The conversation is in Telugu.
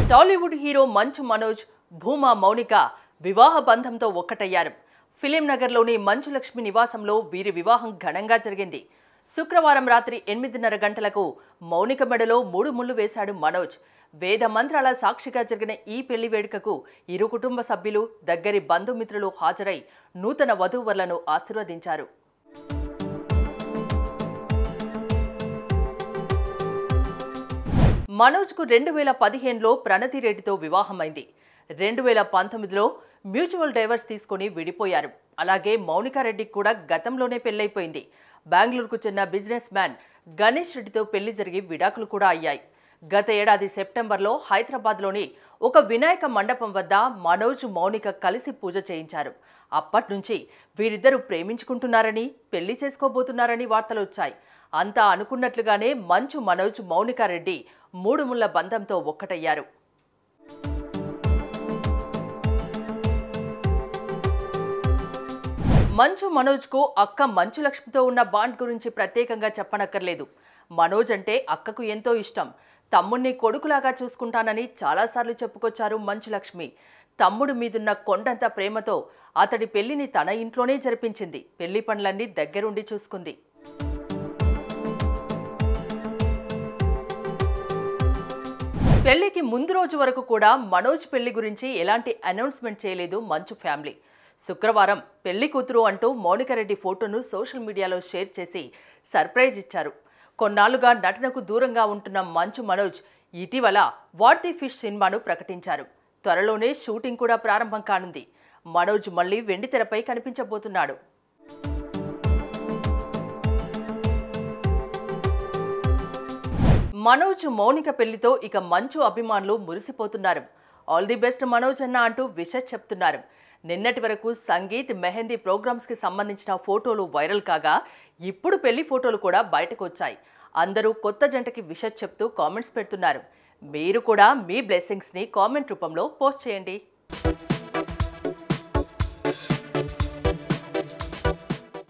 టాలీవుడ్ హీరో మంచు మనోజ్ భూమా మౌనిక వివాహ బంధంతో ఒక్కటయ్యారు ఫిలిం నగర్లోని మంచు లక్ష్మి నివాసంలో వీరి వివాహం ఘనంగా జరిగింది శుక్రవారం రాత్రి ఎనిమిదిన్నర గంటలకు మౌనిక మెడలో మూడు ముళ్ళు వేశాడు మనోజ్ వేద మంత్రాల సాక్షిగా జరిగిన ఈ పెళ్లి వేడుకకు ఇరు కుటుంబ సభ్యులు దగ్గరి బంధుమిత్రులు హాజరై నూతన వధూవరులను ఆశీర్వదించారు మనోజ్కు రెండు వేల పదిహేనులో ప్రణతి రెడ్డితో వివాహమైంది రెండు వేల పంతొమ్మిదిలో మ్యూచువల్ డైవర్స్ తీసుకుని విడిపోయారు అలాగే మౌనికా రెడ్డికి కూడా గతంలోనే పెళ్లైపోయింది బెంగళూరుకు చెందిన బిజినెస్ మ్యాన్ గణేష్ రెడ్డితో పెళ్లి జరిగి విడాకులు కూడా అయ్యాయి గత ఏడాది సెప్టెంబర్లో హైదరాబాద్లోని ఒక వినాయక మండపం వద్ద మనోజ్ మౌనిక కలిసి పూజ చేయించారు అప్పటి నుంచి వీరిద్దరూ ప్రేమించుకుంటున్నారని పెళ్లి చేసుకోబోతున్నారని వార్తలు వచ్చాయి అంతా అనుకున్నట్లుగానే మంచు మనోజ్ మౌనికా రెడ్డి మూడు ముళ్ల బంధంతో ఒక్కటయ్యారు మంచు మనోజ్కు అక్క మంచు లక్ష్మితో ఉన్న బాండ్ గురించి ప్రత్యేకంగా చెప్పనక్కర్లేదు మనోజ్ అంటే అక్కకు ఎంతో ఇష్టం తమ్ముణ్ణి కొడుకులాగా చూసుకుంటానని చాలాసార్లు చెప్పుకొచ్చారు మంచు లక్ష్మి తమ్ముడు మీదున్న కొండంత ప్రేమతో అతడి పెళ్లిని తన ఇంట్లోనే జరిపించింది పెళ్లి పనులన్నీ దగ్గరుండి చూసుకుంది పెళ్లికి ముందు రోజు వరకు కూడా మనోజ్ పెళ్లి గురించి ఎలాంటి అనౌన్స్మెంట్ చేయలేదు మంచు ఫ్యామిలీ శుక్రవారం పెళ్లి కూతురు అంటూ మౌనికారెడ్డి ఫోటోను సోషల్ మీడియాలో షేర్ చేసి సర్ప్రైజ్ ఇచ్చారు కొన్నాళ్లుగా నటనకు దూరంగా ఉంటున్న మంచు మనోజ్ ఇటీవల వాట్ ది ఫిష్ సినిమాను ప్రకటించారు త్వరలోనే షూటింగ్ కూడా ప్రారంభం కానుంది మనోజ్ మళ్లీ వెండితెరపై కనిపించబోతున్నాడు మనోజ్ మౌనిక పెళ్లితో ఇక మంచు అభిమానులు మురిసిపోతున్నారు ఆల్ ది బెస్ట్ మనోజ్ అన్న అంటూ విషెస్ చెప్తున్నారు నిన్నటి వరకు సంగీత్ మెహందీ ప్రోగ్రామ్స్కి సంబంధించిన ఫోటోలు వైరల్ కాగా ఇప్పుడు పెళ్లి ఫోటోలు కూడా బయటకు వచ్చాయి అందరూ కొత్త జంటకి విషెస్ చెప్తూ కామెంట్స్ పెడుతున్నారు మీరు కూడా మీ బ్లెస్సింగ్స్ని కామెంట్ రూపంలో పోస్ట్ చేయండి